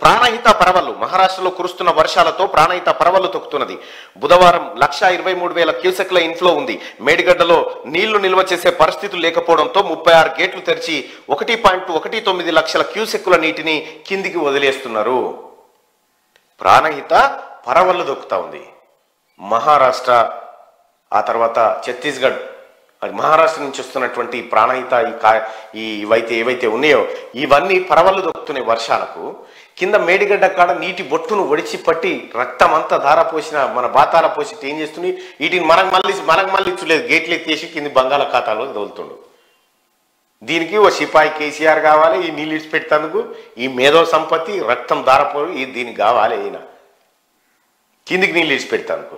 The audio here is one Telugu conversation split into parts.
ప్రాణహిత పరవళ్లు మహారాష్ట్రలో కురుస్తున్న వర్షాలతో ప్రాణహిత పరవళ్లు తొక్కుతున్నది బుధవారం లక్ష ఇరవై మూడు వేల క్యూసెక్ల ఇన్ఫ్లో ఉంది మేడిగడ్డలో నీళ్లు నిల్వ చేసే పరిస్థితులు లేకపోవడంతో ముప్పై ఆరు గేట్లు తెరిచి ఒకటి పాయింట్ ఒకటి తొమ్మిది లక్షల క్యూసెక్కుల నీటిని కిందికి వదిలేస్తున్నారు ప్రాణహిత పరవళ్లు దొక్కుతా ఉంది మహారాష్ట్ర ఆ తర్వాత ఛత్తీస్గఢ్ అది మహారాష్ట్ర నుంచి వస్తున్నటువంటి ఈ ప్రాణహిత ఈ కా ఈ ఇవైతే ఏవైతే ఉన్నాయో ఇవన్నీ పరవళ్ళు దొక్కుతున్నాయి వర్షాలకు కింద మేడిగడ్డ కాడ నీటి బొట్టును ఒడిచి పట్టి రక్తం అంతా ధార పోసిన మన బాతాల పోసి ఏం చేస్తుంది వీటిని మనకు మళ్ళీ మనకు మళ్ళీ ఇచ్చలేదు గేట్లు ఎత్తేసి కింది బంగాళాఖాతాలో తోలుతుండు దీనికి ఓ సిపాయి కేసీఆర్ కావాలి ఈ నీళ్ళు ఇడిచి పెట్టేందుకు ఈ మేధో సంపత్తి రక్తం దారపోయి ఈ దీనికి కావాలి ఈయన కిందికి నీళ్ళు ఇడిచి పెడతానుకో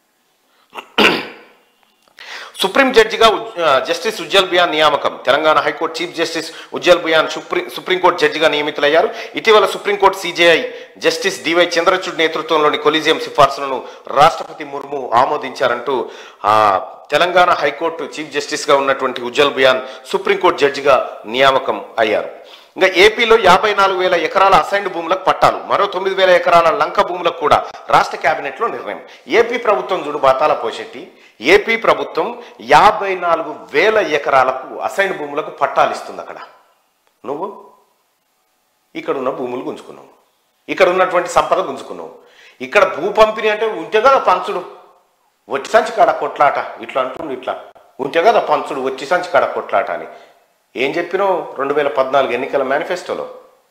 సుప్రీం జడ్జిగా ఉజ్- ఆ, జస్టిస్ ఉజ్జల్ బియాన్ నియామకం Telangana high court chief justice Ujjal Bhuyan supreme supreme court జడ్జిగా నియమితులయ్యారు ఇటీవల సుప్రీంకోర్టు సీజేఐ జస్టిస్ డివై చంద్రచూడ్ నేతృత్వంలోని కొలీజియం సిఫార్సులను రాష్ట్రపతి ముర్ము ఆమోదించారంటూ ఆ, తెలంగాణ హైకోర్టు చీఫ్ జస్టిస్ గా ఉన్నటువంటి ఉజ్జల్ బియాన్ సుప్రీంకోర్టు జడ్జిగా నియామకం అయ్యారు ఇంకా ఏపీలో యాభై నాలుగు వేల ఎకరాల అసైన్డ్ భూములకు పట్టాలు మరో తొమ్మిది వేల ఎకరాల లంక భూములకు కూడా రాష్ట్ర కేబినెట్ లో నిర్ణయం ఏపీ ప్రభుత్వం చూడు బాతాల పోషెట్టి ఏపీ ప్రభుత్వం యాభై నాలుగు వేల ఎకరాలకు అసైన్డ్ భూములకు పట్టాలు ఇస్తుంది అక్కడ నువ్వు ఇక్కడ ఉన్న భూములు గుంజుకున్నావు ఇక్కడ ఉన్నటువంటి సంపద గుంజుకున్నావు ఇక్కడ భూ పంపిణీ అంటే ఉంటే కదా పంచుడు వచ్చి సంచి కాడ కొట్లాట ఇట్లా అంటుండు ఇట్లా ఉంటే కదా పంచుడు వచ్చి సంచి కాడ కొట్లాట అని ఏం చెప్పినావు రెండు వేల పద్నాలుగు ఎన్నికల మేనిఫెస్టోలో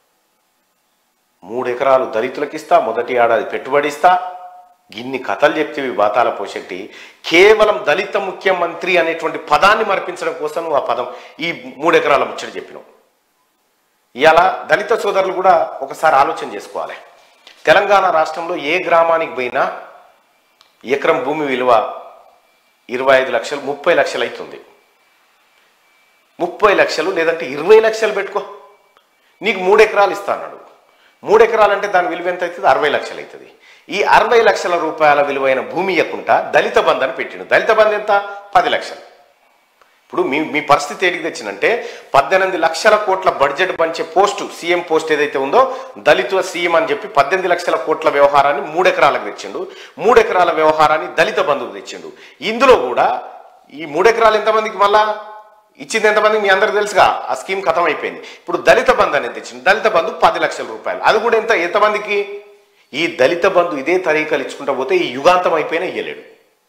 మూడు ఎకరాలు దళితులకు ఇస్తా మొదటి ఏడాది పెట్టుబడి ఇస్తా ఇన్ని కథలు చెప్తేవి బాతాల పోషెట్టి కేవలం దళిత ముఖ్యమంత్రి అనేటువంటి పదాన్ని మరిపించడం కోసం నువ్వు ఆ పదం ఈ మూడు ఎకరాల ముచ్చట చెప్పినావు ఇలా దళిత సోదరులు కూడా ఒకసారి ఆలోచన చేసుకోవాలి తెలంగాణ రాష్ట్రంలో ఏ గ్రామానికి పోయినా ఎకరం భూమి విలువ ఇరవై ఐదు లక్షలు ముప్పై లక్షలు అవుతుంది ముప్పై లక్షలు లేదంటే ఇరవై లక్షలు పెట్టుకో నీకు మూడు ఎకరాలు ఇస్తా అన్నాడు మూడు ఎకరాలు అంటే దాని విలువ ఎంత అవుతుంది అరవై లక్షలు అవుతుంది ఈ అరవై లక్షల రూపాయల విలువైన భూమి ఇవ్వకుండా దళిత బంధు అని పెట్టిండు దళిత బంధు ఎంత పది లక్షలు ఇప్పుడు మీ మీ పరిస్థితి ఏడికి తెచ్చిందంటే పద్దెనిమిది లక్షల కోట్ల బడ్జెట్ పంచే పోస్టు సీఎం పోస్ట్ ఏదైతే ఉందో దళిత సీఎం అని చెప్పి పద్దెనిమిది లక్షల కోట్ల వ్యవహారాన్ని మూడు ఎకరాలకు తెచ్చిండు మూడు ఎకరాల వ్యవహారాన్ని దళిత బంధువుకు తెచ్చిండు ఇందులో కూడా ఈ మూడు ఎకరాలు ఎంతమందికి మళ్ళా ఇచ్చింది ఎంతమంది మీ అందరికి తెలుసుగా ఆ స్కీమ్ ఖతం అయిపోయింది ఇప్పుడు దళిత బంధు అనేది తెచ్చింది దళిత బంధు పది లక్షల రూపాయలు అది కూడా ఎంత ఎంతమందికి ఈ దళిత బంధు ఇదే తరీకాలు ఇచ్చుకుంటా పోతే ఈ యుగాంతం అయిపోయినా ఇయ్యలేడు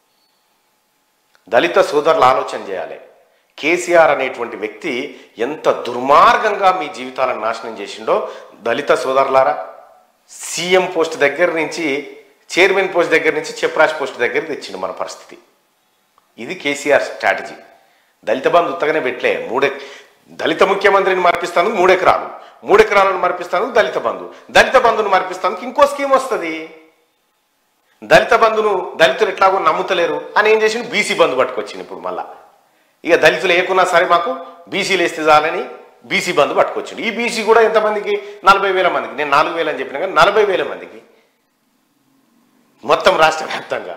దళిత సోదరులు ఆలోచన చేయాలి కేసీఆర్ అనేటువంటి వ్యక్తి ఎంత దుర్మార్గంగా మీ జీవితాలను నాశనం చేసిండో దళిత సోదరులారా సీఎం పోస్ట్ దగ్గర నుంచి చైర్మన్ పోస్ట్ దగ్గర నుంచి చెప్రాజ్ పోస్ట్ దగ్గర తెచ్చిండు మన పరిస్థితి ఇది కేసీఆర్ స్ట్రాటజీ దళిత బంధు ఉత్తగానే పెట్టలే మూడే దళిత ముఖ్యమంత్రిని మర్పిస్తాను మూడు ఎకరాలు మూడు ఎకరాలను మర్పిస్తాను దళిత బంధు దళిత బంధును మర్పిస్తాను ఇంకో స్కీమ్ వస్తుంది దళిత బంధును దళితులు ఎట్లాగో నమ్ముతలేరు అని ఏం చేసిండు బీసీ బంధు పట్టుకొచ్చింది ఇప్పుడు మళ్ళా ఇక దళితులు ఏకున్నా సరే మాకు బీసీలు వేస్తే చాలని బీసీ బంధు పట్టుకొచ్చిండు ఈ బీసీ కూడా ఎంతమందికి నలభై వేల మందికి నేను నాలుగు వేలు అని చెప్పిన కానీ నలభై వేల మందికి మొత్తం రాష్ట్ర వ్యాప్తంగా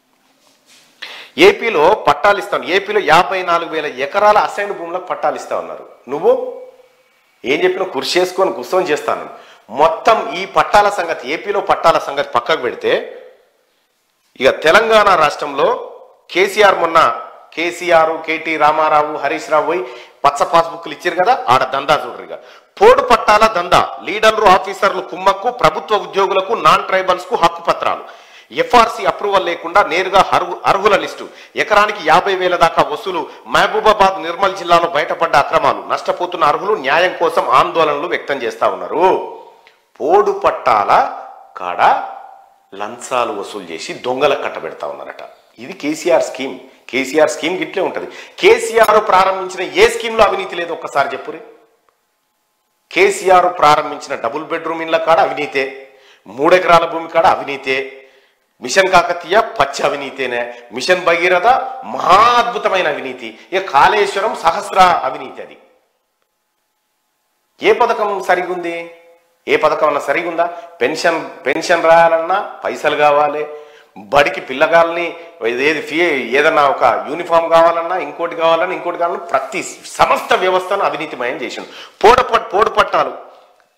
ఏపీలో పట్టాలు ఇస్తాను ఏపీలో యాభై నాలుగు వేల ఎకరాల అసైన్ భూములకు పట్టాలు ఇస్తా ఉన్నారు నువ్వు ఏం చెప్పినా కృషి చేసుకొని కూర్చొని చేస్తాను మొత్తం ఈ పట్టాల సంగతి ఏపీలో పట్టాల సంగతి పక్కకు పెడితే ఇక తెలంగాణ రాష్ట్రంలో కేసీఆర్ మొన్న కేసీఆర్ కేటీ రామారావు హరీష్ రావు పోయి పచ్చ పాస్బుక్లు ఇచ్చారు కదా ఆడ దందా చూడరుగా పోడు పట్టాల దందా లీడర్లు ఆఫీసర్లు కుమ్మక్కు ప్రభుత్వ ఉద్యోగులకు నాన్ ట్రైబల్స్ కు హక్కు పత్రాలు ఎఫ్ఆర్సీ అప్రూవల్ లేకుండా నేరుగా అర్హు అర్హుల లిస్టు ఎకరానికి యాభై వేల దాకా వసూలు మహబూబాబాద్ నిర్మల్ జిల్లాలో బయటపడ్డ అక్రమాలు నష్టపోతున్న అర్హులు న్యాయం కోసం ఆందోళనలు వ్యక్తం చేస్తా ఉన్నారు పోడు పట్టాల కాడ లంచాలు వసూలు చేసి దొంగల కట్టబెడతా ఉన్నారట ఇది కేసీఆర్ స్కీమ్ కేసీఆర్ స్కీమ్ గిట్లే ఉంటది కేసీఆర్ ప్రారంభించిన ఏ స్కీమ్లో అవినీతి లేదు ఒక్కసారి చెప్పురి కేసీఆర్ ప్రారంభించిన డబుల్ బెడ్రూమ్ ఇళ్ళ కాడ అవినీతే మూడెకరాల భూమి కాడ అవినీతే మిషన్ కాకతీయ పచ్చి అవినీతేనే మిషన్ భగీరథ మహా అద్భుతమైన అవినీతి ఇక కాళేశ్వరం సహస్ర అవినీతి అది ఏ పథకం సరిగుంది ఏ పథకం అన్నా సరిగుందా పెన్షన్ పెన్షన్ రాయాలన్నా పైసలు కావాలి బడికి పిల్లగాల్ని ఏది ఫీ ఏదన్నా ఒక యూనిఫామ్ కావాలన్నా ఇంకోటి కావాలన్నా ఇంకోటి కావాలన్నా ప్రతి సమస్త వ్యవస్థను అవినీతిమయం చేసిండు పోడ పోడు పట్టాలు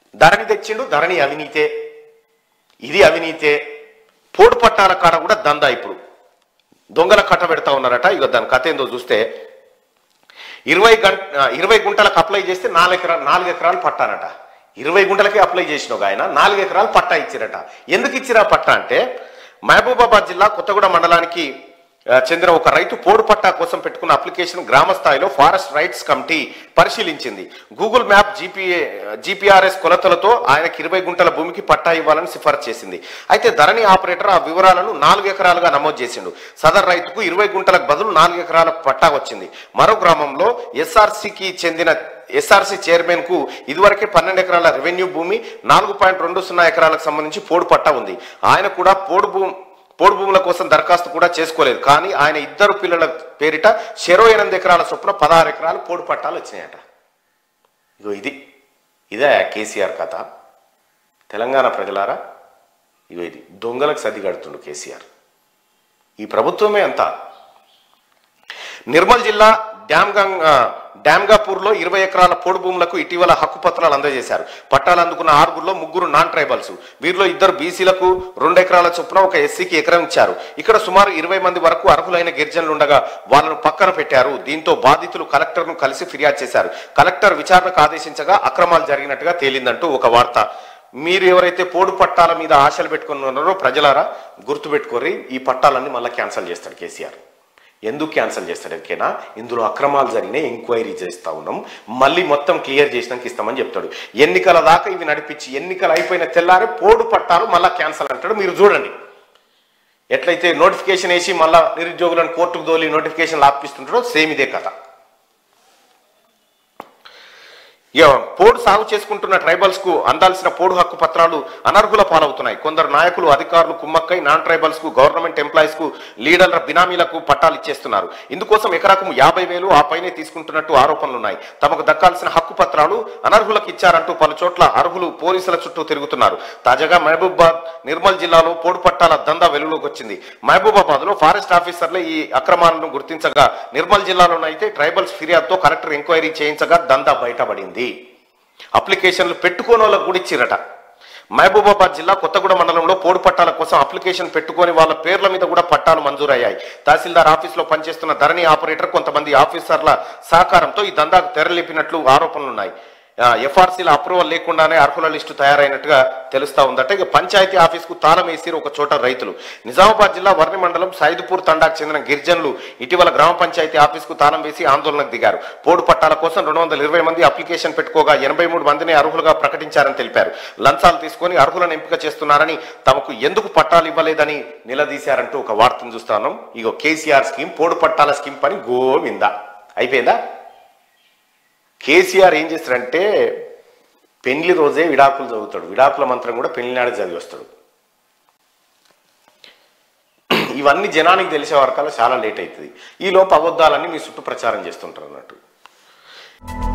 ధరణి తెచ్చిండు ధరణి అవినీతే ఇది అవినీతే పోడు పట్టాల కాడ కూడా దందా ఇప్పుడు దొంగల కట్ట పెడతా ఉన్నారట ఇక దాని కథ ఏందో చూస్తే ఇరవై గంట ఇరవై గుంటలకు అప్లై చేస్తే నాలుగు ఎకరాలు నాలుగు ఎకరాలు పట్టానట ఇరవై గుంటలకి అప్లై చేసిన ఒక ఆయన నాలుగు ఎకరాలు పట్టా ఇచ్చిరట ఎందుకు ఇచ్చిరా పట్టా అంటే మహబూబాబాద్ జిల్లా కొత్తగూడ మండలానికి ఆ, చెందిన ఒక రైతు పోడు పట్టా కోసం పెట్టుకున్న అప్లికేషన్ గ్రామ స్థాయిలో ఫారెస్ట్ రైట్స్ కమిటీ పరిశీలించింది గూగుల్ మ్యాప్ జీపీఏ జీపీఆర్ఎస్ కొలతలతో ఆయనకి ఇరవై గుంటల భూమికి పట్టా ఇవ్వాలని సిఫార్సు చేసింది అయితే ధరణి ఆపరేటర్ ఆ వివరాలను నాలుగు ఎకరాలుగా నమోదు చేసిండు సదర్ రైతుకు ఇరవై గుంటలకు బదులు నాలుగు ఎకరాల పట్టా వచ్చింది మరో గ్రామంలో ఎస్ఆర్సీకి చెందిన ఎస్ఆర్సీ చైర్మన్ కు ఇదివరకే పన్నెండు ఎకరాల రెవెన్యూ భూమి నాలుగు పాయింట్ రెండు సున్నా ఎకరాలకు సంబంధించి పోడు పట్టా ఉంది ఆయన కూడా పోడు భూమి పోడు భూముల కోసం దరఖాస్తు కూడా చేసుకోలేదు కానీ ఆయన ఇద్దరు పిల్లల పేరిట చెరో ఎనిమిది ఎకరాల చొప్పున పదహారు ఎకరాలు పోడు పట్టాలు వచ్చినాయట ఇగో ఇది ఇదే కేసీఆర్ కథ తెలంగాణ ప్రజలారా ఇగో ఇది దొంగలకు సది కడుతుండు కేసీఆర్ ఈ ప్రభుత్వమే అంతా నిర్మల్ జిల్లా డ్యామ్గంగ్ డ్యామ్గాపూర్లో ఇరవై ఎకరాల పోడు భూములకు ఇటీవల హక్కు పత్రాలు అందజేశారు పట్టాలు అందుకున్న ఆరుగురులో ముగ్గురు నాన్ ట్రైబల్స్ వీరిలో ఇద్దరు బీసీలకు రెండు ఎకరాల చొప్పున ఒక ఎస్సీకి ఎకరం ఇచ్చారు ఇక్కడ సుమారు ఇరవై మంది వరకు అర్హులైన గిరిజనులు ఉండగా వాళ్ళను పక్కన పెట్టారు దీంతో బాధితులు కలెక్టర్ను కలిసి ఫిర్యాదు చేశారు కలెక్టర్ విచారణకు ఆదేశించగా అక్రమాలు జరిగినట్టుగా తేలిందంటూ ఒక వార్త మీరు ఎవరైతే పోడు పట్టాల మీద ఆశలు పెట్టుకుని ఉన్నారో ప్రజలారా గుర్తుపెట్టుకోరి ఈ పట్టాలన్నీ మళ్ళీ క్యాన్సిల్ చేస్తాడు కేసీఆర్ ఎందుకు క్యాన్సిల్ చేస్తాడు ఎరికైనా ఇందులో అక్రమాలు జరిగినాయి ఎంక్వైరీ చేస్తా ఉన్నాం మళ్ళీ మొత్తం క్లియర్ చేసినాక ఇస్తామని చెప్తాడు ఎన్నికల దాకా ఇవి నడిపించి ఎన్నికలు అయిపోయిన తెల్లారి పోడు పట్టాలు మళ్ళీ క్యాన్సిల్ అంటాడు మీరు చూడండి ఎట్లయితే నోటిఫికేషన్ వేసి మళ్ళా నిరుద్యోగులను కోర్టుకు దోలి నోటిఫికేషన్ ఆపిస్తుంటాడో సేమ్ ఇదే కథ ఇక పోడు సాగు చేసుకుంటున్న ట్రైబల్స్ కు అందాల్సిన పోడు హక్కు పత్రాలు అనర్హుల పాలవుతున్నాయి కొందరు నాయకులు అధికారులు కుమ్మక్కై నాన్ ట్రైబల్స్ కు గవర్నమెంట్ ఎంప్లాయీస్ కు లీడర్ల బినామీలకు పట్టాలు ఇచ్చేస్తున్నారు ఇందుకోసం ఎకరాకు యాభై వేలు ఆ పైనే తీసుకుంటున్నట్టు ఆరోపణలున్నాయి తమకు దక్కాల్సిన హక్కు పత్రాలు అనర్హులకు ఇచ్చారంటూ పలు చోట్ల అర్హులు పోలీసుల చుట్టూ తిరుగుతున్నారు తాజాగా మహబూబాద్ నిర్మల్ జిల్లాలో పోడు పట్టాల దందా వెలుగులోకి వచ్చింది మహబూబాబాద్ లో ఫారెస్ట్ ఆఫీసర్లే ఈ అక్రమాలను గుర్తించగా నిర్మల్ జిల్లాలోనైతే ట్రైబల్స్ ఫిర్యాదుతో కలెక్టర్ ఎంక్వైరీ చేయించగా దందా బయటపడింది అప్లికేషన్లు పెట్టుకోని వాళ్ళకు కూడా ఇచ్చిరట మహబూబాబాద్ జిల్లా కొత్తగూడ మండలంలో పోడు పట్టాల కోసం అప్లికేషన్ పెట్టుకొని వాళ్ళ పేర్ల మీద కూడా పట్టాలు మంజూరయ్యాయి తహసీల్దార్ ఆఫీసులో పనిచేస్తున్న ధరణి ఆపరేటర్ కొంతమంది ఆఫీసర్ల సహకారంతో ఈ దందాకు తెరలేపినట్లు ఆరోపణలున్నాయి ఎఫ్ఆర్సీల అప్రూవల్ లేకుండానే అర్హుల లిస్టు తయారైనట్టుగా తెలుస్తా ఉందట ఇక పంచాయతీ ఆఫీస్కు తాళం వేసిరు ఒక చోట రైతులు నిజామాబాద్ జిల్లా వర్ణి మండలం సైదుపూర్ తండాకు చెందిన గిరిజనులు ఇటీవల గ్రామ పంచాయతీ ఆఫీస్కు తాళం వేసి ఆందోళనకు దిగారు పోడు పట్టాల కోసం రెండు వందల ఇరవై మంది అప్లికేషన్ పెట్టుకోగా ఎనభై మూడు మందిని అర్హులుగా ప్రకటించారని తెలిపారు లంచాలు తీసుకొని అర్హులను ఎంపిక చేస్తున్నారని తమకు ఎందుకు పట్టాలు ఇవ్వలేదని నిలదీశారంటూ ఒక వార్తను చూస్తాను ఇగో కేసీఆర్ స్కీమ్ పోడు పట్టాల స్కీమ్ పని గోవిందా అయిపోయిందా కేసీఆర్ ఏం చేస్తాడంటే పెళ్లి రోజే విడాకులు చదువుతాడు విడాకుల మంత్రం కూడా పెళ్లి నాడే చదివి వస్తాడు ఇవన్నీ జనానికి తెలిసే వరకల్లా చాలా లేట్ అవుతుంది ఈ లోపు అబద్ధాలన్నీ మీ చుట్టూ ప్రచారం చేస్తుంటారు అన్నట్టు